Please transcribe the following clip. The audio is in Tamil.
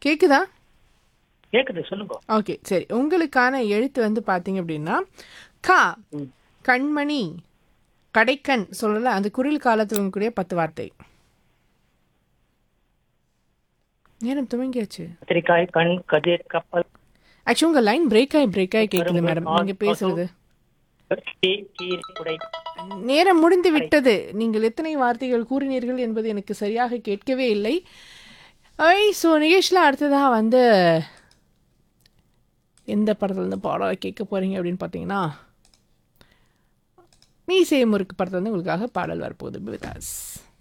கேக்குதா கேக்குது சொல்லுங்க ஓகே சரி உங்களுக்கான எழுத்து வந்து பார்த்தீங்க அப்படின்னா கா ம். கண்மணி கடைக்கண் சொல்லல அந்த குரில் காலத்தில் இருக்கக்கூடிய பத்து வார்த்தை நேரம் துவங்கியாச்சு கத்திரிக்காய் கண் கதிர் கப்பல் ஆக்சுவலி உங்கள் லைன் பிரேக் ஆகி பிரேக் ஆகி கேட்குது கரும்பு, மேடம் ஆல், நீங்கள் பேசுறது டீ கீரை குடை நேரம் முடிந்து விட்டது நீங்கள் எத்தனை வார்த்தைகள் கூறினீர்கள் என்பது எனக்கு சரியாக கேட்கவே இல்லை ஐ ஸோ நிகேஷில் அடுத்ததாக வந்து எந்த படத்துலேருந்து பாடம் கேட்க போகிறீங்க அப்படின்னு பார்த்தீங்கன்னா மீசை முறுக்கு படத்துலேருந்து உங்களுக்காக பாடல் வரப்போகுது பிகாஸ்